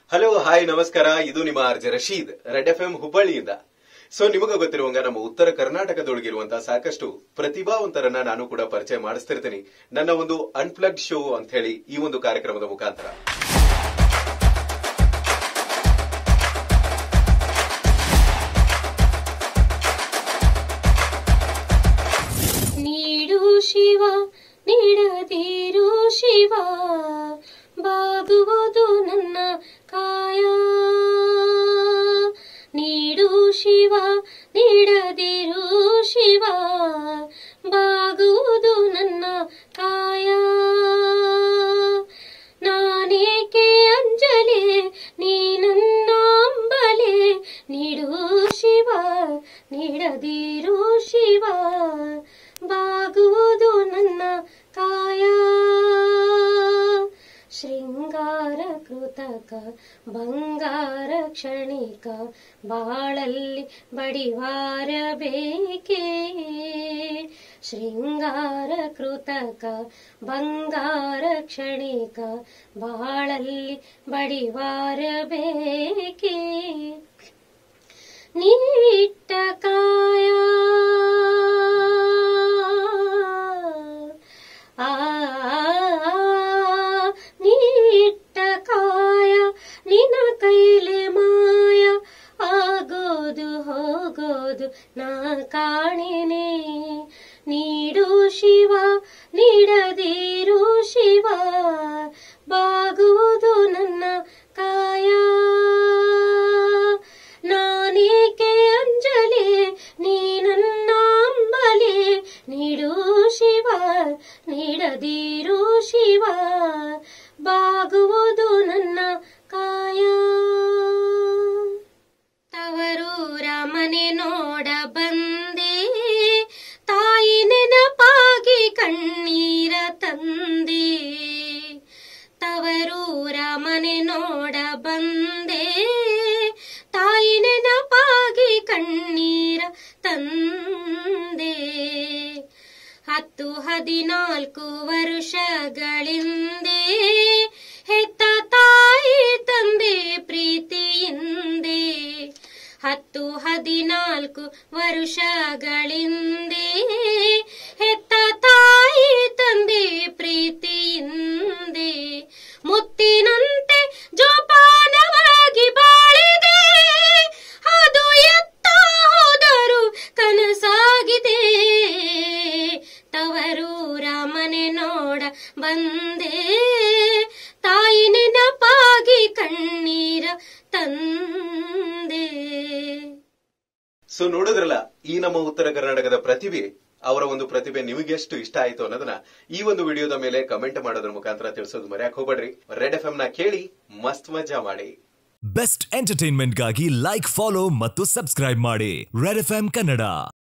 hello hi ನಮಸ್ಕಾರ ಇದು ನಿಮ್ಮ RJ Rashid red F M ಹುಬ್ಬಳ್ಳಿಯಿಂದ ಸೊ ನಿಮಗೆ ಗೊತ್ತಿರುವಂಗ ನಮ್ಮ ಉತ್ತರ ಕರ್ನಾಟಕದೊಳಗಿರುವಂತಹ ಸಾಕಷ್ಟು ಪ್ರತಿಭಾವಂತರನ್ನ ನಾನು ಕೂಡ ಪರಿಚಯ ಮಾಡಿಸ್ತಿರ್ತೀನಿ ನನ್ನ ಒಂದು ಅನ್ಪ್ಲಗ್ ಶೋ ಅಂತ ಹೇಳಿ ಈ ಒಂದು ಕಾರ್ಯಕ್ರಮದ ಮುಖಾಂತರ ನೀಡು ಶಿವ ನೀಡದಿರು ಶಿವ ಬಾಗುವುದು ನನ್ನ ಕಾಯ ನೀಡು ಶಿವ ನೀಡದಿರು ಶಿವ ಬಾಗುವುದು ನನ್ನ ಕಾಯ ನಾನೇಕೆ ಅಂಜಲೆ ನೀ ನನ್ನ ಅಂಬಲೆ ನೀಡು ಶಿವ ನೀಡದಿರು ಶಿವ ಬಾಗುವುದು ನನ್ನ ಕಾಯ ಶೃಂಗಾರ ಕೃತಕ ಬಂಗಾರ ಕ್ಷಣಿಕ ಬಾಳಲ್ಲಿ ಬಡಿವಾರ ಬೇಕೇ ಶೃಂಗಾರ ಕೃತಕ ಬಂಗಾರ ಕ್ಷಣಿಕ ಬಾಳಲ್ಲಿ ಬಡಿವಾರ ಬೇಕೇ ನೀಟ್ಟ ಕಾಯ ಆ ನೀಟ್ಟ ಕಾಯ ನಿನ್ನ ಕೈಲೆ ಮಾಯ ಆಗೋದು ಹೋಗೋದು ನಾ ಕಾಣಿನೆ ನೀಡು ಶಿವ ನೀಡದಿರು ಶಿವ ಬಾಗುವುದು ನನ್ನ ಕಾಯ ನಾನೇಕೆ ಅಂಜಲೆ ನೀ ನನ್ನ ಅಂಬಲೆ ನೀಡು ಶಿವ ನೀಡದಿರು ಶಿವ ಬಾಗುವುದು ನನ್ನ ಕಾಯ ತವರೂರ ಮನೆ ನೋಡ ಬಂದೆ ತಾಯಿ ನೆನಪಾಗಿ ಕಣ್ಣೀರ ತಂದೆ ತವರೂರ ಮನೆ ನೋಡ ಬಂದೆ ತಾಯಿ ನೆನಪಾಗಿ ಕಣ್ಣೀರ ತಂದೆ ಹತ್ತು ಹದಿನಾಲ್ಕು ವರ್ಷಗಳಿಂದೆ ಹೆತ್ತ ತಾಯಿ ತಂದೆ ಪ್ರೀತಿಯಿಂದೆ ಹತ್ತು ಹದಿನಾಲ್ಕು ವರ್ಷಗಳಿಂದೆ ಹೆತ್ತ ತಾಯಿ ತಂದೆ ಪ್ರೀತಿಯಿಂದೆ ಮುತ್ತಿನಂತೆ ಜೋಪಾನವಾಗಿ ಬಾಳಿದೆ ಅದು ಎತ್ತ ಹೋದರೂ ಕನಸಾಗಿದೆ ತವರೂರ ಮನೆ ನೋಡ ಬಂದೆ ತಾಯಿ ನೆನಪಾಗಿ ಕಣ್ಣೀರ ತಂದೆ ಸೊ ನೋಡಿದ್ರಲ್ಲ ಈ ನಮ್ಮ ಉತ್ತರ ಕರ್ನಾಟಕದ ಪ್ರತಿಭೆ ಅವರ ಒಂದು ಪ್ರತಿಭೆ ನಿಮಗೆ ಎಷ್ಟು ಇಷ್ಟ ಆಯ್ತು ಅನ್ನೋದನ್ನ ಈ ಒಂದು ವಿಡಿಯೋದ ಮೇಲೆ ಕಮೆಂಟ್ ಮಾಡೋದ್ರ ಮುಖಾಂತರ ತಿಳಿಸೋದು ಮರ್ಯಾಕ್ ಹೋಗ್ಬೇಡ್ರಿ ರೆಡ್ ಎಫ್ ಎಂ ನ ಕೇಳಿ ಮಸ್ತ್ ಮಜಾ ಮಾಡಿ ಬೆಸ್ಟ್ ಎಂಟರ್ಟೈನ್ಮೆಂಟ್ಗಾಗಿ ಲೈಕ್ ಫಾಲೋ ಮತ್ತು ಸಬ್ಸ್ಕ್ರೈಬ್ ಮಾಡಿ ರೆಡ್ ಎಫ್ ಕನ್ನಡ